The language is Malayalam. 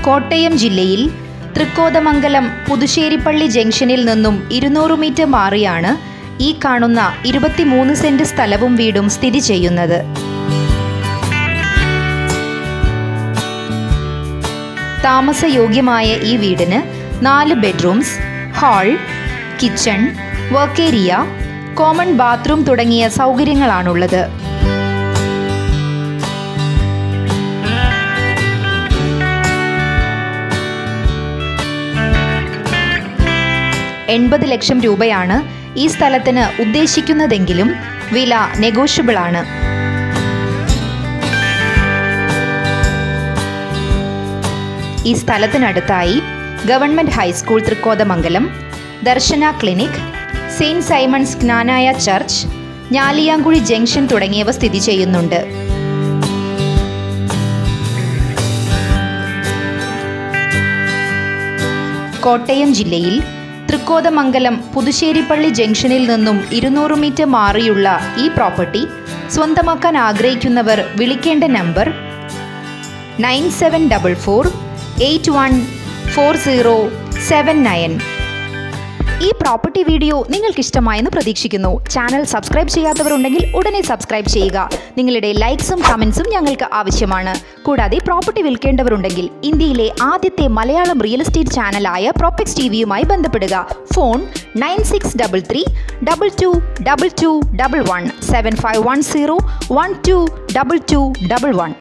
കോട്ടയം ജില്ലയിൽ തൃക്കോതമംഗലം പുതുശ്ശേരിപ്പള്ളി ജംഗ്ഷനിൽ നിന്നും ഇരുന്നൂറ് മീറ്റർ മാറിയാണ് ഈ കാണുന്ന ഇരുപത്തിമൂന്ന് സെന്റ് സ്ഥലവും വീടും സ്ഥിതി ചെയ്യുന്നത് താമസയോഗ്യമായ ഈ വീടിന് നാല് bedrooms hall kitchen work area common bathroom തുടങ്ങിയ സൗകര്യങ്ങളാണുള്ളത് എൺപത് ലക്ഷം രൂപയാണ് ഈ സ്ഥലത്തിന് ഉദ്ദേശിക്കുന്നതെങ്കിലും വില നെഗോഷ്യബിൾ ആണ് ഈ സ്ഥലത്തിനടുത്തായി government high school Thrikkothamangalam Darshana clinic saint Simon's Knanaya church Njaliyankuzhi junction തുടങ്ങിയവ സ്ഥിതി ചെയ്യുന്നുണ്ട് കോട്ടയം ജില്ലയിൽ തൃക്കോതമംഗലം പുതുശ്ശേരിപ്പള്ളി ജംഗ്ഷനിൽ നിന്നും ഇരുന്നൂറ് മീറ്റർ മാറിയുള്ള ഈ പ്രോപ്പർട്ടി സ്വന്തമാക്കാൻ ആഗ്രഹിക്കുന്നവർ വിളിക്കേണ്ട number nine seven double four eight one four zero seven nine ഈ പ്രോപ്പർട്ടി വീഡിയോ നിങ്ങൾക്ക് ഇഷ്ടമായെന്ന് പ്രതീക്ഷിക്കുന്നു ചാനൽ സബ്സ്ക്രൈബ് ചെയ്യാത്തവരുണ്ടെങ്കിൽ ഉടനെ സബ്സ്ക്രൈബ് ചെയ്യുക നിങ്ങളുടെ ലൈക്സും കമൻസും ഞങ്ങൾക്ക് ആവശ്യമാണ് കൂടാതെ പ്രോപ്പർട്ടി വിൽക്കേണ്ടവരുണ്ടെങ്കിൽ ഇന്ത്യയിലെ ആദ്യത്തെ മലയാളം റിയൽ എസ്റ്റേറ്റ് ചാനലായ പ്രോപ്പക്സ് ടി വിയുമായി ബന്ധപ്പെടുക phone nine six double three double two double two double one seven five one zero one two double two double one